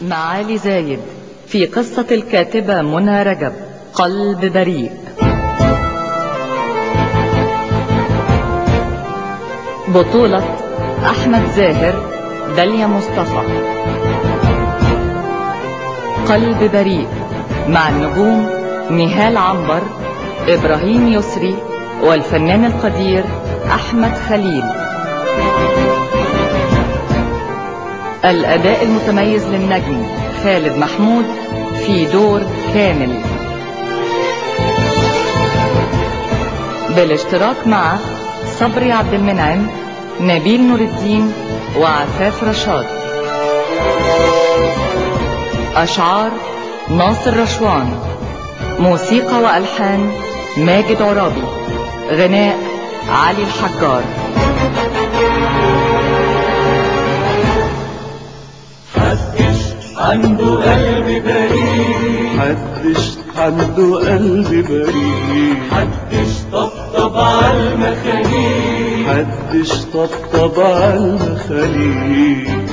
معالي زايد في قصة الكاتبة منى رجب قلب بريء بطولة أحمد زاهر داليا مصطفى قلب بريء مع النجوم نهال عنبر إبراهيم يسري والفنان القدير أحمد خليل الأداء المتميز للنجم خالد محمود في دور كامل بالاشتراك مع صبري عبد المنعم نبيل نور الدين وعفاف رشاد أشعار ناصر رشوان موسيقى وألحان ماجد عرابي غناء علي الحجار عنده قلب بريء محدش عنده قلب بريء محدش طبطب على المخاليق محدش طبطب على المخاليق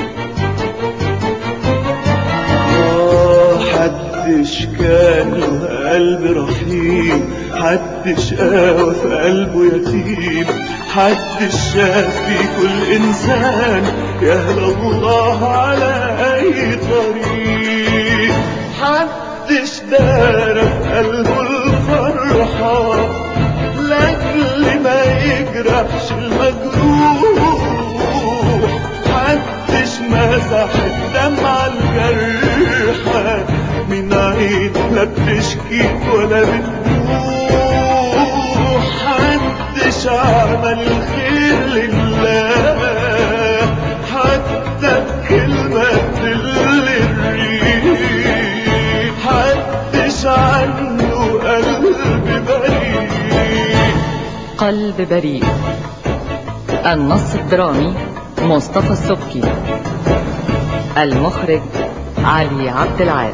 آه، حدش كان له قلب رحيم حدش قاوى في قلبه يتيم حدش شاف في كل انسان يهدى الله على اي طريق حدش دار في قلبه الفرحة لاجل ما يجرحش المجروح محدش مسح الدمعة الجرحى من عين لا بتشكي ولا بتبوح محدش عمل الخير لله حتى بكلمة تدل الريح محدش عنده قلب بريء قلب بريء النص الدرامي مصطفى السبكي المخرج علي عبد العال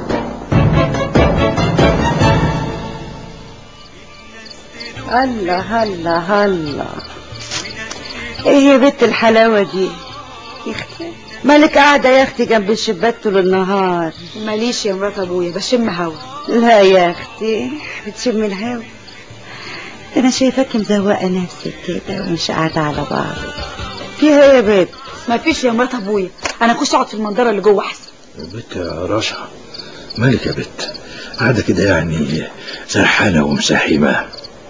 هلا هلا هلا ايه يا بنت الحلاوة دي يا اختي مالك قاعدة يا اختي جنب الشباك طول النهار ماليش يا مرات ابويا بشم هوا لا يا اختي بتشم الهوا ده انا شايفاك مزوقة نفسك كده ومش قاعدة على بعض فيها ايه يا بنت ما فيش يا مرات ابويا انا كنت اقعد في المنظره اللي جوه احسن بت يا رشا مالك يا بت قاعدة كده يعني سرحانة ومساحمة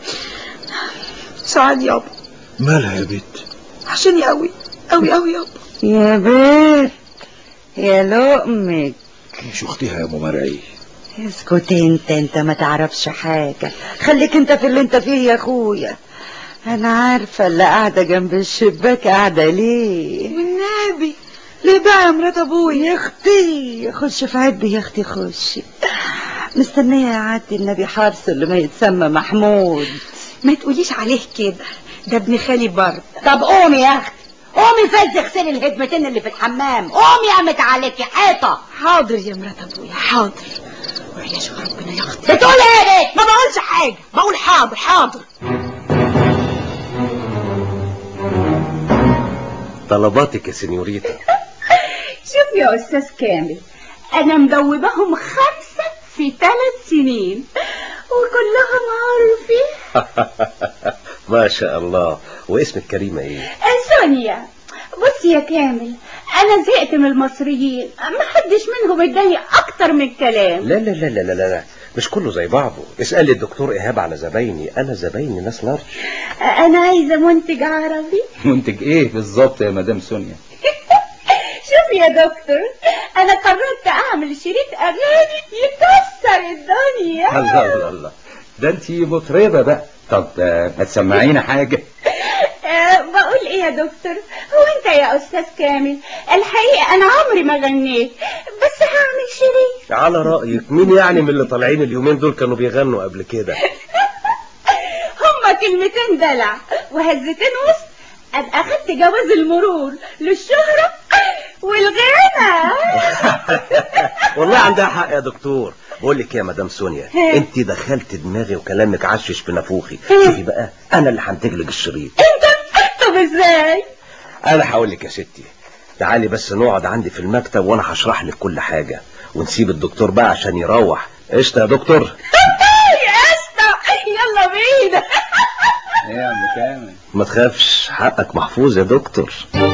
سعاد يابا مالها يا بت عشاني قوي قوي قوي يابا يا بنت يا لقمك مش اختها يا ام مرعي اسكت انت انت ما تعرفش حاجة خليك انت في اللي انت فيه يا اخويا انا عارفة اللي قاعدة جنب الشباك قاعدة ليه والنبي ليه بقى يا مرات ابويا يا اختي خش في عبي يا اختي خش مستنية يعدي النبي حارس اللي ما يتسمى محمود ما تقوليش عليه كده ده ابن خالي برضه طب قومي يا اختي قومي فز اغسلي الهدمتين اللي في الحمام قومي قامت عليكي حيطه حاضر يا مرات ابويا حاضر وعيش ربنا يا اختي بتقولي ايه ما بقولش حاجه بقول حاضر حاضر طلباتك يا سينيوريتا شوف يا أستاذ كامل أنا مجوباهم خمسة في ثلاث سنين وكلهم عارفين ما شاء الله واسمك كريمة ايه سونيا بص يا كامل أنا زهقت من المصريين ما حدش منهم اداني أكتر من الكلام لا لا لا لا لا لا مش كله زي بعضه اسألي الدكتور إيهاب على زبايني أنا زبايني ناس لارج أنا عايزة منتج عربي منتج ايه بالظبط يا مدام سونيا شوف يا دكتور أنا قررت أعمل شريط أغاني يكسر الدنيا الله الله الله ده انت مطربة بقى طب آه، ما تسمعينا حاجة أه بقول ايه يا دكتور هو انت يا استاذ كامل الحقيقة انا عمري ما غنيت بس هعمل شريط على رأيك مين يعني من اللي طالعين اليومين دول كانوا بيغنوا قبل كده هما كلمتين دلع وهزتين وسط ابقى اخدت جواز المرور للشهرة والغنى والله عندها حق يا دكتور بقول لك يا مدام سونيا انت دخلت دماغي وكلامك عشش في نافوخي شوفي بقى انا اللي هنتج لك الشريط انت طب ازاي انا هقول لك يا ستي تعالي بس نقعد عندي في المكتب وانا هشرح لك كل حاجة ونسيب الدكتور بقى عشان يروح قشطة يا دكتور يا اسطى يلا بينا ايه يا عم كامل ما تخافش حقك محفوظ يا دكتور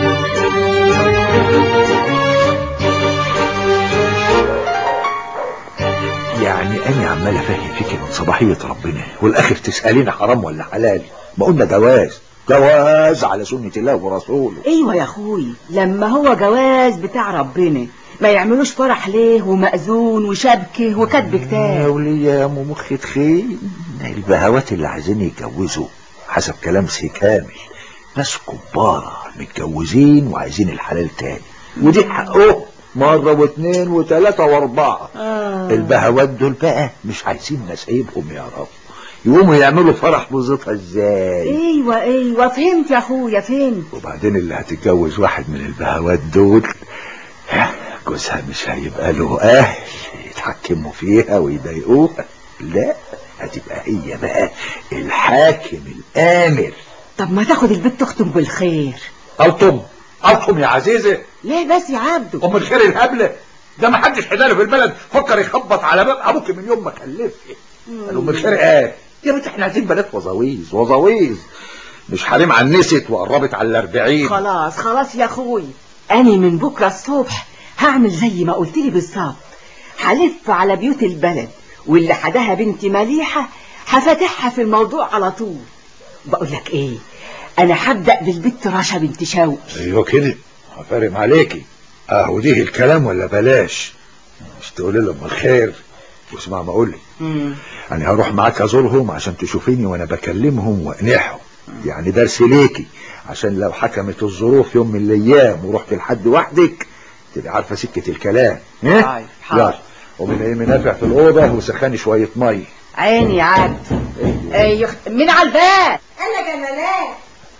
يعني انا عمال افهم فيك من صباحيه ربنا والاخر تساليني حرام ولا حلال ما قلنا جواز جواز على سنه الله ورسوله ايوه يا اخوي لما هو جواز بتاع ربنا ما يعملوش فرح ليه ومأذون وشبكه وكتب يا كتاب ولي يا ام مخ تخين البهوات اللي عايزين يتجوزوا حسب كلام سي كامل ناس كبارة متجوزين وعايزين الحلال تاني ودي حقهم مرة واثنين وثلاثة واربعة آه. البهوات دول بقى مش عايزين نسايبهم يعرفوا يقوموا يعملوا فرح بوظيفها ازاي ايوه ايوه فهمت يا اخويا فهمت وبعدين اللي هتتجوز واحد من البهوات دول جوزها مش هيبقى له اهل يتحكموا فيها ويضايقوها لا هتبقى هي بقى الحاكم الامر طب ما تاخد البنت تختم بالخير الطم الطم يا عزيزه ليه بس يا عبده ام الخير الهبله ده ما حدش حلاله في البلد فكر يخبط على باب ابوك من يوم ما خلفت قال ام الخير قال يا بنت احنا عايزين بنات وظاويز وظاويز مش حريم عنست وقربت على الاربعين خلاص خلاص يا اخوي انا من بكره الصبح هعمل زي ما قلت لي بالظبط هلف على بيوت البلد واللي حداها بنت مليحه هفتحها في الموضوع على طول بقول لك ايه انا هبدا بالبت رشا بنت شوقي ايوه كده هفرم عليكي اهو دي الكلام ولا بلاش مش تقولي لهم الخير واسمع ما اقول لك انا هروح معاك ازورهم عشان تشوفيني وانا بكلمهم واقنعهم يعني درس ليكي عشان لو حكمت الظروف يوم من الايام ورحت لحد وحدك تبقى عارفه سكه الكلام ايه طيب، حاضر. يلا ومن ايه منافع في الاوضه وسخاني شويه ميه عيني يا عبد ايه يخ... مين على الباب انا جمالات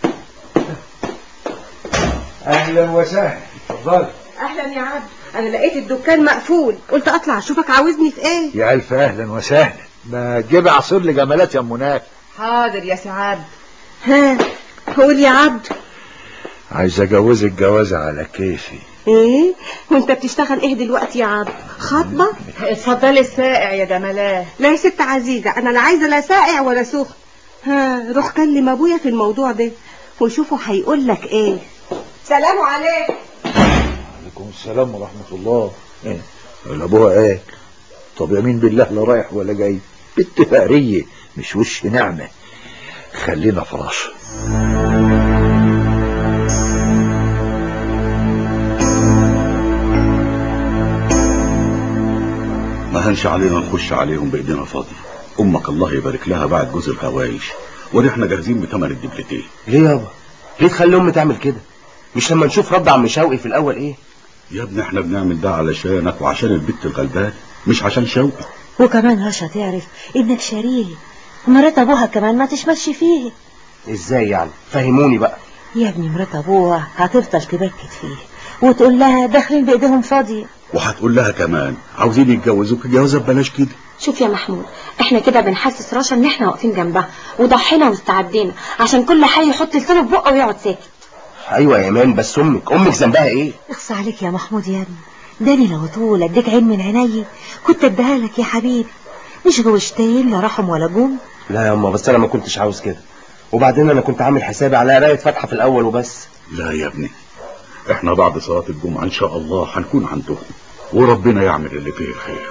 اهلا وسهلا اتفضلي اهلا يا عبد انا لقيت الدكان مقفول قلت اطلع اشوفك عاوزني في ايه يا الف اهلا وسهلا ما تجيبي عصير لجمالات يا ام نافع حاضر يا سي عبد ها قول يا عبد عايز اجوزك جوازه على كيفي ايه وانت بتشتغل ايه دلوقتي يا عبد خطبه اتفضلي السائع يا جمالات لا يا ست عزيزه انا لا عايزه لا ساقع ولا سخن ها روح كلم ابويا في الموضوع ده وشوفوا هيقول لك ايه سلام عليكم عليكم السلام ورحمة الله ايه ولا ابوها ايه طب يمين بالله لا رايح ولا جاي بنت فقرية مش وش نعمة خلينا في راسه ما هنش علينا نخش عليهم بايدينا فاضية امك الله يبارك لها بعد جوز الهوايش ونحن جاهزين بثمن الدبلتين ليه يابا ليه تخلي امي تعمل كده مش لما نشوف رد عم شوقي في الاول ايه يا ابني احنا بنعمل ده علشانك وعشان البت الغلبان مش عشان شوقي وكمان رشا تعرف انك شريه مرات ابوها كمان ما تشملش فيه ازاي يعني فهموني بقى يا ابني مرات ابوها هتفضل تبكت فيه وتقول لها داخلين بايديهم فاضيه وهتقول لها كمان عاوزين يتجوزوك جوازه ببلاش كده شوف يا محمود احنا كده بنحسس رشا ان احنا واقفين جنبها وضحينا واستعدينا عشان كل حي يحط لسانه في بقه ويقعد ساكت ايوه يا ايمان بس امك امك ذنبها ايه اخص عليك يا محمود يا ابني داني لو طول اديك عين من عيني كنت اديها لك يا حبيبي مش جوزتين لا رحم ولا جم لا يا اما بس انا ما كنتش عاوز كده وبعدين انا كنت عامل حسابي على قرايه فاتحه في الاول وبس لا يا ابني احنا بعد صلاة الجمعة ان شاء الله هنكون عندهم وربنا يعمل اللي فيه الخير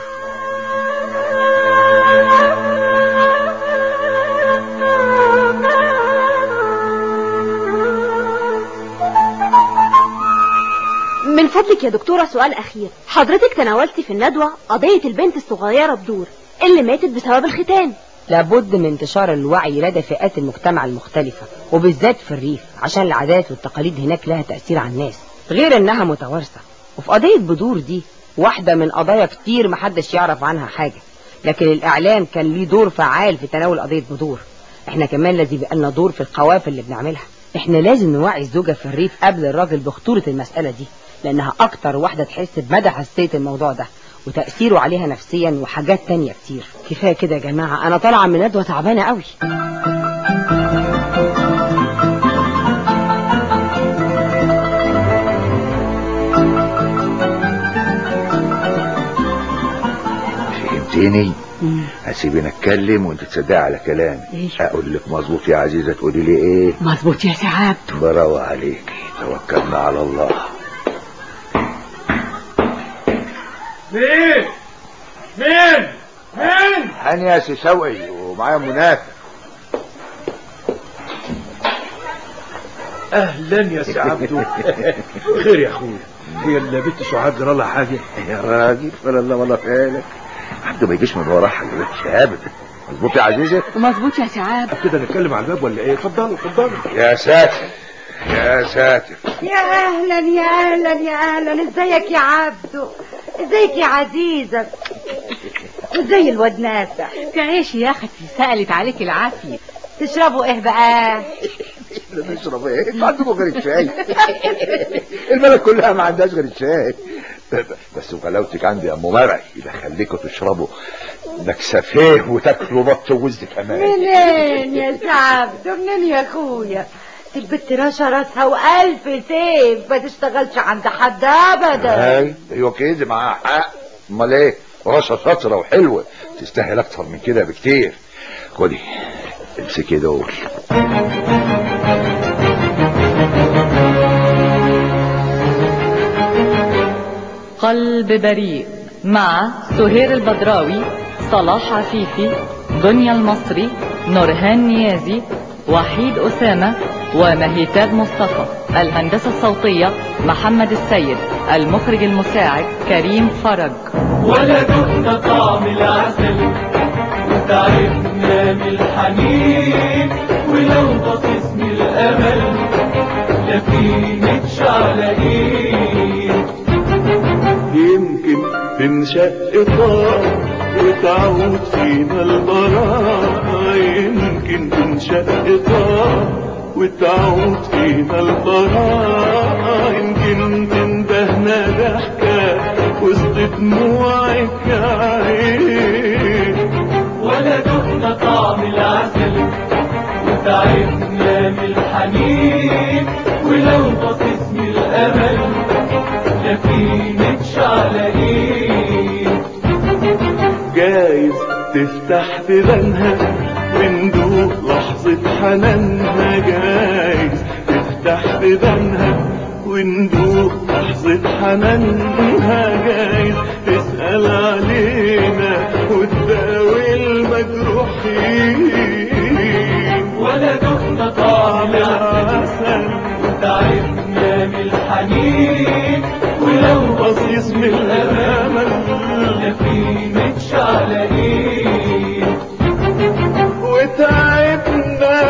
من فضلك يا دكتورة سؤال أخير حضرتك تناولتي في الندوة قضية البنت الصغيرة بدور اللي ماتت بسبب الختان لابد من انتشار الوعي لدى فئات المجتمع المختلفة وبالذات في الريف عشان العادات والتقاليد هناك لها تأثير على الناس غير انها متوارثة وفي قضية بدور دي واحدة من قضايا كتير محدش يعرف عنها حاجة لكن الإعلام كان ليه دور فعال في تناول قضية بدور احنا كمان لازم يبقى لنا دور في القوافل اللي بنعملها احنا لازم نوعي الزوجة في الريف قبل الراجل بخطورة المسألة دي لأنها أكتر واحدة تحس بمدى حساسية الموضوع ده وتأثيره عليها نفسيا وحاجات تانية كتير كفاية كده يا جماعة أنا طالعة من ندوة تعبانة قوي فهمتيني هسيبني اتكلم وانت تصدقي على كلامي إيه؟ اقول لك مظبوط يا عزيزه تقولي لي ايه مظبوط يا سعاد برافو عليك توكلنا على الله مين مين مين هاني يا سي شوقي ومعايا منافق اهلا يا سي عبدو خير يا اخويا هي اللي بنت سعاد جرى لها حاجه يا راجل ولا الله ولا فالك عبده ما يجيش من وراه حاجه وحشه ابدا مظبوط يا عزيزه مظبوط يا سعاد كده نتكلم على الباب ولا ايه اتفضلوا اتفضلوا يا ساتر يا ساتر يا اهلا يا اهلا يا اهلا ازيك يا عبدو ازيك يا عزيزة ازاي الواد نافع تعيش يا اختي سألت عليك العافية تشربوا ايه بقى نشرب ايه انتوا عندكم غير الشاي البلد كلها ما عندهاش غير الشاي بس وغلاوتك عندي يا ام مرعي يبقى خليكم تشربوا نكسفيه وتاكلوا بط ووز كمان منين يا سعبدو منين يا اخويا دي البت رشا راسها والف سيف ما تشتغلش عند حد ابدا اي ايوه كده معاها حق امال ايه رشا شاطره وحلوه تستاهل اكتر من كده بكتير خدي امسكي دول قلب بريء مع سهير البدراوي صلاح عفيفي دنيا المصري نورهان نيازي وحيد أسامة ومهيتاب مصطفى الهندسة الصوتية محمد السيد المخرج المساعد كريم فرج ولا دقنا طعم العسل وتعبنا من الحنين ولو بصيص من الامل لا في متشعلقين يمكن تنشق طار وتعود فينا البراءة يمكن تنشق طار وتعود فينا البراءة يمكن تندهنا ضحكة وسط دموعك يا عين ولا دقنا طعم العسل وتعبنا من الحنين ولو بصيص من الامل لا في متشعلقين جايز تفتح بيبانها وندوق لحظة حنانها جايز تفتح بيبانها وندوق لحظة حنانها جايز تسأل علينا وتداوي المجروحين ولا دقنا طعم العسل وتعبنا من الحنين ولو بصيص من الأمل لا في متشعلقين وتعبنا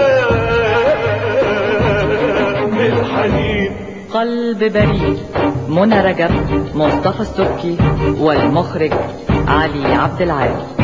من الحنين قلب بريء منى رجب مصطفى السبكي والمخرج علي عبد العال